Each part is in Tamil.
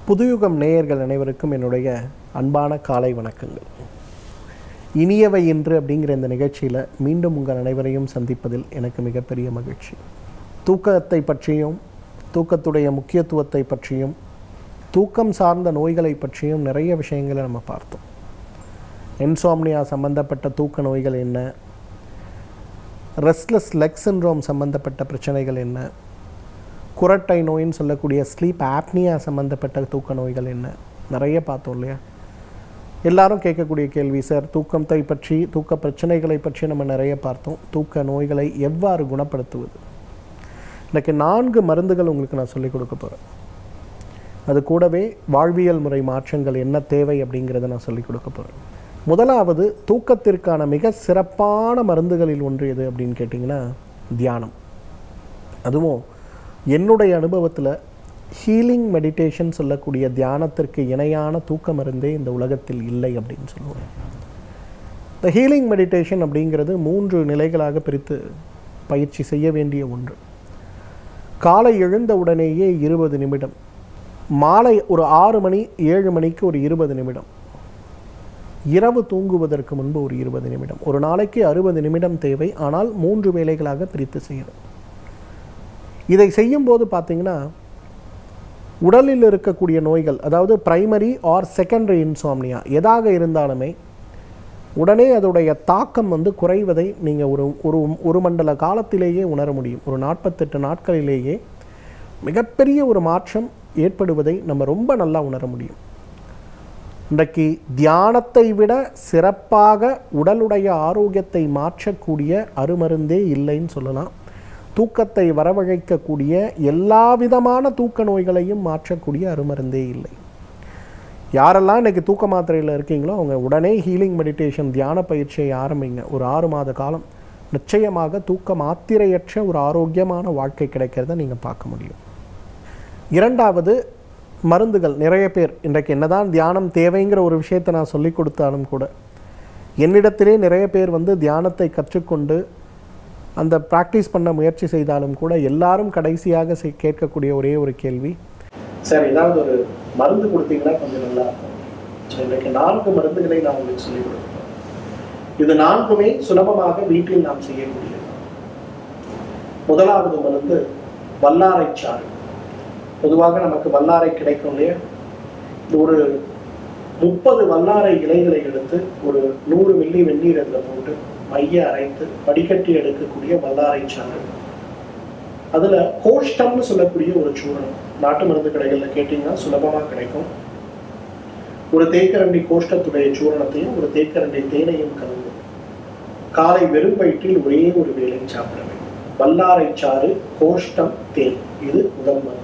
புதுயுகம் நேயர்கள் அனைவருக்கும் என்னுடைய அன்பான காலை வணக்கங்கள் இனியவை இன்று அப்படிங்கிற இந்த நிகழ்ச்சியில் மீண்டும் உங்கள் அனைவரையும் சந்திப்பதில் எனக்கு மிகப்பெரிய மகிழ்ச்சி தூக்கத்தை பற்றியும் தூக்கத்துடைய முக்கியத்துவத்தை பற்றியும் தூக்கம் சார்ந்த நோய்களை பற்றியும் நிறைய விஷயங்களை நம்ம பார்த்தோம் என்சோம்னியா சம்பந்தப்பட்ட தூக்க நோய்கள் என்ன ரெஸ்ட்லெஸ் லெக் சின்ரோம் சம்பந்தப்பட்ட பிரச்சனைகள் என்ன குரட்டை நோயின்னு சொல்லக்கூடிய ஸ்லீப் ஆப்னியா சம்மந்தப்பட்ட தூக்க நோய்கள் என்ன நிறைய பார்த்தோம் இல்லையா எல்லாரும் கேட்கக்கூடிய கேள்வி சார் தூக்கத்தை பற்றி தூக்க பிரச்சனைகளை பற்றி நம்ம நிறைய பார்த்தோம் தூக்க நோய்களை எவ்வாறு குணப்படுத்துவது இன்றைக்கு நான்கு மருந்துகள் உங்களுக்கு நான் சொல்லிக் கொடுக்க போகிறேன் அது கூடவே வாழ்வியல் முறை மாற்றங்கள் என்ன தேவை அப்படிங்கிறத நான் சொல்லிக் கொடுக்க போகிறேன் முதலாவது தூக்கத்திற்கான மிக சிறப்பான மருந்துகளில் ஒன்று எது அப்படின்னு கேட்டிங்கன்னா தியானம் அதுவும் என்னுடைய அனுபவத்தில் ஹீலிங் மெடிடேஷன் சொல்லக்கூடிய தியானத்திற்கு இணையான தூக்க மருந்தே இந்த உலகத்தில் இல்லை அப்படின்னு சொல்லுவோம் இந்த ஹீலிங் மெடிடேஷன் அப்படிங்கிறது மூன்று நிலைகளாக பிரித்து பயிற்சி செய்ய வேண்டிய ஒன்று காலை எழுந்த உடனேயே இருபது நிமிடம் மாலை ஒரு ஆறு மணி ஏழு மணிக்கு ஒரு இருபது நிமிடம் இரவு தூங்குவதற்கு முன்பு ஒரு இருபது நிமிடம் ஒரு நாளைக்கு அறுபது நிமிடம் தேவை ஆனால் மூன்று வேலைகளாக பிரித்து செய்யணும் இதை செய்யும்போது பார்த்தீங்கன்னா உடலில் இருக்கக்கூடிய நோய்கள் அதாவது பிரைமரி ஆர் செகண்டரி இன்சாம்னியா எதாக இருந்தாலுமே உடனே அதோடைய தாக்கம் வந்து குறைவதை நீங்கள் ஒரு ஒரு ஒரு மண்டல காலத்திலேயே உணர முடியும் ஒரு நாற்பத்தெட்டு நாட்களிலேயே மிகப்பெரிய ஒரு மாற்றம் ஏற்படுவதை நம்ம ரொம்ப நல்லா உணர முடியும் இன்றைக்கு தியானத்தை விட சிறப்பாக உடலுடைய ஆரோக்கியத்தை மாற்றக்கூடிய அருமருந்தே இல்லைன்னு சொல்லலாம் தூக்கத்தை வரவழைக்கக்கூடிய எல்லா விதமான தூக்க நோய்களையும் மாற்றக்கூடிய அருமருந்தே இல்லை யாரெல்லாம் இன்றைக்கி தூக்க மாத்திரையில் இருக்கீங்களோ அவங்க உடனே ஹீலிங் மெடிடேஷன் தியான பயிற்சியை ஆரம்பிங்க ஒரு ஆறு மாத காலம் நிச்சயமாக தூக்க மாத்திரையற்ற ஒரு ஆரோக்கியமான வாழ்க்கை கிடைக்கிறத நீங்கள் பார்க்க முடியும் இரண்டாவது மருந்துகள் நிறைய பேர் இன்றைக்கு என்னதான் தியானம் தேவைங்கிற ஒரு விஷயத்தை நான் சொல்லி கொடுத்தாலும் கூட என்னிடத்திலே நிறைய பேர் வந்து தியானத்தை கற்றுக்கொண்டு அந்த ப்ராக்டிஸ் பண்ண முயற்சி செய்தாலும் கூட எல்லாரும் கடைசியாக செய் கேட்கக்கூடிய ஒரே ஒரு கேள்வி சார் ஏதாவது ஒரு மருந்து கொடுத்தீங்கன்னா கொஞ்சம் நல்லா இருக்கும் ஸோ இன்றைக்கு நான்கு மருந்துகளை நான் உங்களுக்கு சொல்லிக் கொடுப்பேன் இது நான்குமே சுலபமாக வீட்டில் நாம் செய்யக்கூடியது முதலாவது மருந்து வல்லாரை சாறு பொதுவாக நமக்கு வல்லாரை கிடைக்கும் இல்லையா ஒரு முப்பது வல்லாரை இலைகளை எடுத்து ஒரு நூறு மில்லி வெந்நீர் அதில் போட்டு மைய அரைத்து வடிகட்டி எடுக்கக்கூடிய வல்லாரை சாறு அதுல கோஷ்டம்னு சொல்லக்கூடிய ஒரு சூரணம் நாட்டு மருந்து கடைகள்ல கேட்டீங்கன்னா சுலபமா கிடைக்கும் ஒரு தேக்கரண்டி கோஷ்டத்துடைய சூரணத்தையும் ஒரு தேக்கரண்டி தேனையும் கலந்து காலை வெறும் வயிற்றில் ஒரே ஒரு வேலை சாப்பிட வேண்டும் வல்லாரை சாறு கோஷ்டம் தேன் இது முதல் மருந்து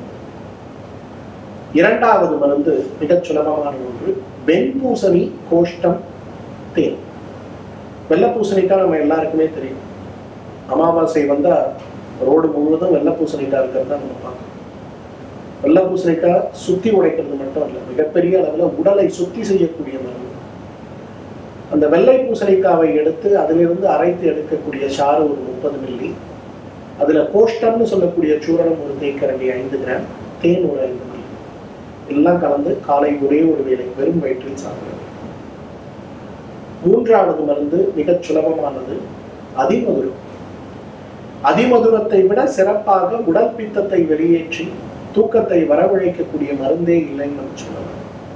இரண்டாவது மருந்து மிகச் சுலபமான ஒன்று வெண்பூசணி கோஷ்டம் தேன் வெள்ளை பூசணிக்காய் நம்ம எல்லாருக்குமே தெரியும் அமாவாசை வந்தா ரோடு முழுவதும் வெள்ளை பூசணிக்காய் இருக்கிறத நம்ம பார்க்கணும் வெள்ளை பூசணிக்காய் சுத்தி உடைக்கிறது மட்டும் இல்லை மிகப்பெரிய அளவுல உடலை சுத்தி செய்யக்கூடிய மருந்து அந்த வெள்ளை பூசணிக்காவை எடுத்து அதிலிருந்து அரைத்து எடுக்கக்கூடிய சாறு ஒரு முப்பது மில்லி அதுல கோஷ்டம்னு சொல்லக்கூடிய சூரணம் ஒரு தேக்கரண்டி ஐந்து கிராம் தேன் ஒரு ஐந்து மில்லி எல்லாம் கலந்து காலை ஒரே ஒரு வேளை வெறும் வயிற்றில் சாப்பிடுறது மூன்றாவது மருந்து மிகச் சுலபமானது அதிமதுரம் அதிமதுரத்தை விட சிறப்பாக உடல் பித்தத்தை வெளியேற்றி தூக்கத்தை வரவழைக்கக்கூடிய மருந்தே இல்லைன்னு நம்ம சொல்லலாம்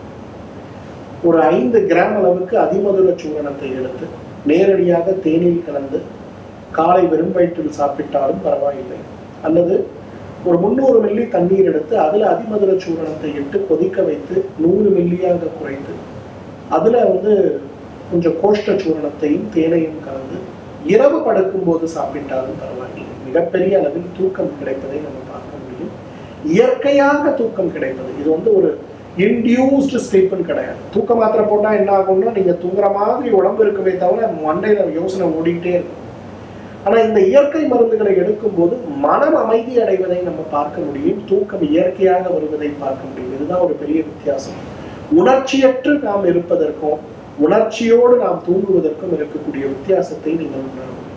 ஒரு ஐந்து கிராம் அளவுக்கு அதிமதுர சூரணத்தை எடுத்து நேரடியாக தேனில் கலந்து காலை வெறும் வயிற்றில் சாப்பிட்டாலும் பரவாயில்லை அல்லது ஒரு முந்நூறு மில்லி தண்ணீர் எடுத்து அதுல அதிமதுர சூரணத்தை இட்டு கொதிக்க வைத்து நூறு மில்லியாக குறைத்து அதுல வந்து கொஞ்சம் கோஷ்ட சூரணத்தையும் தேனையும் கலந்து இரவு படுக்கும் போது சாப்பிட்டாலும் பரவாயில்லை மிகப்பெரிய அளவில் தூக்கம் கிடைப்பதை நம்ம பார்க்க முடியும் இயற்கையாக தூக்கம் கிடைப்பது இது வந்து ஒரு இன்டியூஸ்டு ஸ்லீப்னு கிடையாது தூக்க மாத்திரை போட்டா என்ன ஆகும்னா நீங்க தூங்குற மாதிரி உடம்பு இருக்குமே தவிர மண்டையில யோசனை ஓடிக்கிட்டே இருக்கும் ஆனா இந்த இயற்கை மருந்துகளை எடுக்கும்போது மனம் அமைதி அடைவதை நம்ம பார்க்க முடியும் தூக்கம் இயற்கையாக வருவதை பார்க்க முடியும் இதுதான் ஒரு பெரிய வித்தியாசம் உணர்ச்சியற்று நாம் இருப்பதற்கும் உணர்ச்சியோடு நாம் தூங்குவதற்கும் இருக்கக்கூடிய வித்தியாசத்தை நீங்கள் உணர முடியும்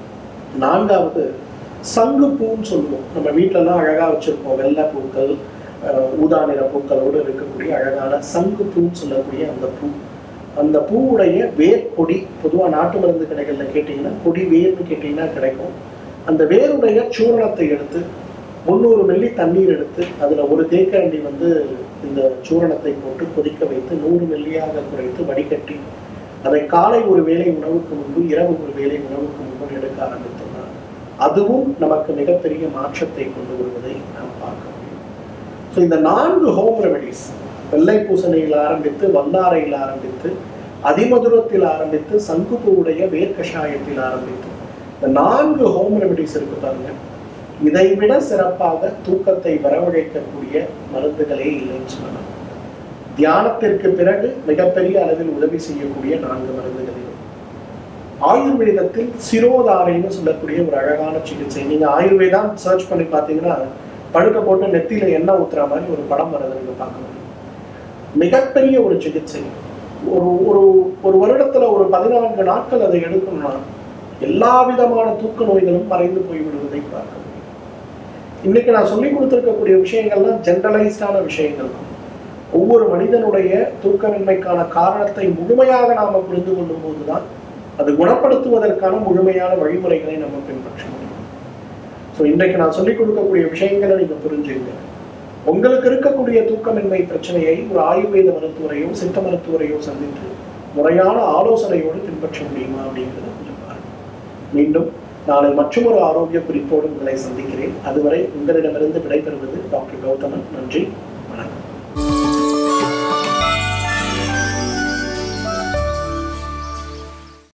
நான்காவது சங்கு பூன்னு சொல்லுவோம் நம்ம வீட்டிலலாம் அழகா வச்சிருப்போம் வெள்ளை பூக்கள் அஹ், ஊதா நிற பூக்களோடு இருக்கக்கூடிய அழகான சங்கு பூன்னு சொல்லக்கூடிய அந்த பூ அந்த பூவுடைய வேர் கொடி பொதுவாக நாட்டு மருந்து கடைகளில் கேட்டிங்கன்னா கொடி வேர்னு கேட்டிங்கன்னா கிடைக்கும் அந்த வேருடைய சூரணத்தை எடுத்து முந்நூறு மில்லி தண்ணீர் எடுத்து அதில் ஒரு தேக்கரண்டி வந்து இந்த சூரணத்தை போட்டு கொதிக்க வைத்து நூறு மில்லியாக குறைத்து வடிகட்டி அதை காலை ஒரு வேளை உணவுக்கு முன்பு இரவு ஒரு வேளை உணவுக்கு முன்பு எடுக்க ஆரம்பித்தோம்னா அதுவும் நமக்கு மிகப்பெரிய மாற்றத்தை கொண்டு வருவதை நாம் பார்க்க முடியும் ஸோ இந்த நான்கு ஹோம் ரெமெடிஸ் வெள்ளை பூசணியில் ஆரம்பித்து வல்லாரையில் ஆரம்பித்து அதிமதுரத்தில் ஆரம்பித்து சங்குப்பூவுடைய வேர்க்கஷாயத்தில் ஆரம்பித்து இந்த நான்கு ஹோம் ரெமெடிஸ் இருக்கு பாருங்க இதை விட சிறப்பாக தூக்கத்தை வரவழைக்கக்கூடிய மருந்துகளே இல்லைன்னு சொல்லலாம் தியானத்திற்கு பிறகு மிகப்பெரிய அளவில் உதவி செய்யக்கூடிய நான்கு மருந்துகள் இது. ஆயுர்வேதத்தில் சிரோதாரைன்னு சொல்லக்கூடிய ஒரு அழகான சிகிச்சை நீங்க ஆயுர்வேதம் சர்ச் பண்ணி பார்த்தீங்கன்னா படுக்க போட்டு நெத்தியில எண்ணெய் ஊத்துற மாதிரி ஒரு படம் வரதை நீங்க பார்க்க முடியும் மிகப்பெரிய ஒரு சிகிச்சை ஒரு ஒரு ஒரு வருடத்துல ஒரு பதினான்கு நாட்கள் அதை எடுக்கணும்னா எல்லா விதமான தூக்க நோய்களும் மறைந்து போய்விடுவதை பார்க்க முடியும் இன்னைக்கு நான் சொல்லி கொடுத்திருக்கக்கூடிய விஷயங்கள்லாம் ஜென்ரலைஸ்டான விஷயங்கள் தான் ஒவ்வொரு மனிதனுடைய தூக்கமின்மைக்கான காரணத்தை முழுமையாக நாம புரிந்து கொள்ளும் போதுதான் அது குணப்படுத்துவதற்கான முழுமையான வழிமுறைகளை நம்ம பின்பற்ற முடியும் ஸோ இன்றைக்கு நான் சொல்லிக் கொடுக்கக்கூடிய விஷயங்களை நீங்க புரிஞ்சுங்க உங்களுக்கு இருக்கக்கூடிய தூக்கமின்மை பிரச்சனையை ஒரு ஆயுர்வேத மருத்துவரையோ சித்த மருத்துவரையோ சந்தித்து முறையான ஆலோசனையோடு பின்பற்ற முடியுமா அப்படிங்கிறத கொஞ்சம் பாருங்க மீண்டும் நாளை மற்றொரு ஆரோக்கிய குறிப்போடு உங்களை சந்திக்கிறேன் அதுவரை உங்களிடமிருந்து விடைபெறுவது டாக்டர் கௌதமன் நன்றி